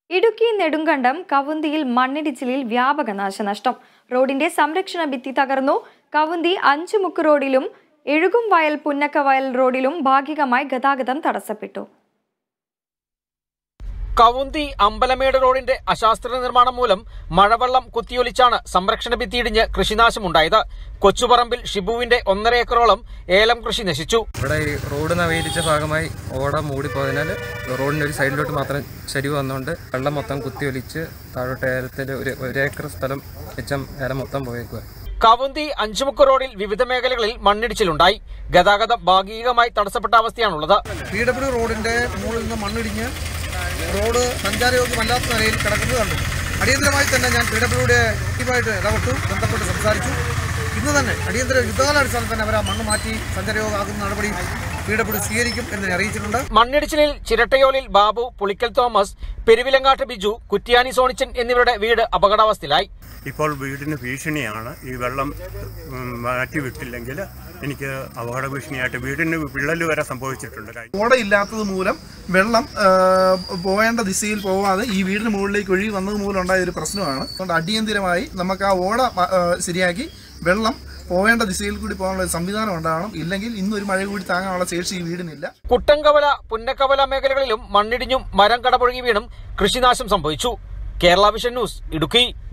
ഇടുക്കി നെടുങ്കണ്ടം കവുന്തിയിൽ മണ്ണിടിച്ചിലിൽ വ്യാപക നാശനഷ്ടം റോഡിന്റെ സംരക്ഷണ ഭിത്തി തകർന്നു കവുന്തി അഞ്ചുമുക്ക് റോഡിലും എഴുകും വയൽ പുന്നക്കവയൽ റോഡിലും ഭാഗികമായി ഗതാഗതം തടസ്സപ്പെട്ടു കവുന്തി അമ്പലമേട് റോഡിന്റെ അശാസ്ത്ര നിർമ്മാണം മൂലം മഴവെള്ളം കുത്തിയൊലിച്ചാണ് സംരക്ഷണ ഭിത്തിയിടിഞ്ഞ് കൃഷിനാശമുണ്ടായത് കൊച്ചുപറമ്പിൽ ഷിബുവിന്റെ ഒന്നര ഏക്കറോളം ഏലം കൃഷി നശിച്ചു ഇവിടെ ഈ റോഡ് നവീകരിച്ച ഭാഗമായി ഓട മൂടിപ്പോയതിനാൽ റോഡിൻ്റെ ഒരു സൈഡിലോട്ട് മാത്രം ചരിവ് വന്നുകൊണ്ട് വെള്ളം മൊത്തം കുത്തിയൊലിച്ച് താഴോട്ട് ഏലത്തിൽ ഒരു ഒരു ഏക്കർ സ്ഥലം മിച്ചം ഏലം മൊത്തം പോയേക്കുക കവുന്തി അഞ്ചുമുക്ക് റോഡിൽ വിവിധ മേഖലകളിൽ മണ്ണിടിച്ചിലുണ്ടായി ഗതാഗതം ഭാഗികമായി തടസ്സപ്പെട്ട അവസ്ഥയാണുള്ളത് പി ഡബ്ല്യു റോഡിന്റെ മുകളിൽ നിന്ന് മണ്ണിടിഞ്ഞ് റോഡ് സഞ്ചാരയോഗ്യമല്ലാത്ത നിലയിൽ കിടക്കുന്നത് കണ്ടു അടിയന്തരമായി തന്നെ ഞാൻ പി ഡബ്ല്യുടെ ടീമായിട്ട് ഇടപെട്ടു ബന്ധപ്പെട്ട് സംസാരിച്ചു ഇന്ന് തന്നെ അടിയന്തര യുദ്ധകാലാടിസ്ഥാനത്തിൽ തന്നെ അവർ ആ മണ്ണ് മാറ്റി സഞ്ചാരയോഗ്യമാക്കുന്ന നടപടി പി ഡബ്ല്യു സ്വീകരിക്കും എന്ന് അറിയിച്ചിട്ടുണ്ട് മണ്ണിടിച്ചിലിൽ ചിരട്ടയോലിൽ ബാബു പുളിക്കൽ തോമസ് പെരുവിലങ്ങാട്ട് ബിജു കുറ്റിയാനി സോണിച്ചൻ എന്നിവരുടെ വീട് അപകടാവസ്ഥയിലായി ഇപ്പോൾ വീടിന് ഭീഷണിയാണ് ഈ വെള്ളം ഉം, മാറ്റി വിട്ടില്ലെങ്കിൽ എനിക്ക് അപകട ഭീഷണിയായിട്ട് വീടിന് വിള്ളൽ വരെ സംഭവിച്ചിട്ടുണ്ട് കഴിഞ്ഞ ഓടയില്ലാത്തത് മൂലം വെള്ളം ആ, പോകേണ്ട ദിശയിൽ പോവാതെ ഈ വീടിന് മുകളിലേക്ക് ഒഴുകി വന്നത് മൂലം ഉണ്ടായ ഒരു പ്രശ്നമാണ് അതുകൊണ്ട് അടിയന്തിരമായി നമുക്ക് ആ ഓട ആ, ശരിയാക്കി വെള്ളം പോവേണ്ട ദിശയിൽ കൂടി പോകാനുള്ള ഒരു സംവിധാനം ഉണ്ടാകണം ഇല്ലെങ്കിൽ ഇന്നൊരു മഴ കൂടി താങ്ങാനുള്ള ശേഷി ഈ വീടിനില്ല കുട്ടങ്കവല പുന്നക്കവല മേഖലകളിലും മണ്ണിടിഞ്ഞും മരം കടപുഴകി വീണും കൃഷിനാശം സംഭവിച്ചു കേരള വിഷൻ ന്യൂസ് ഇടുക്കി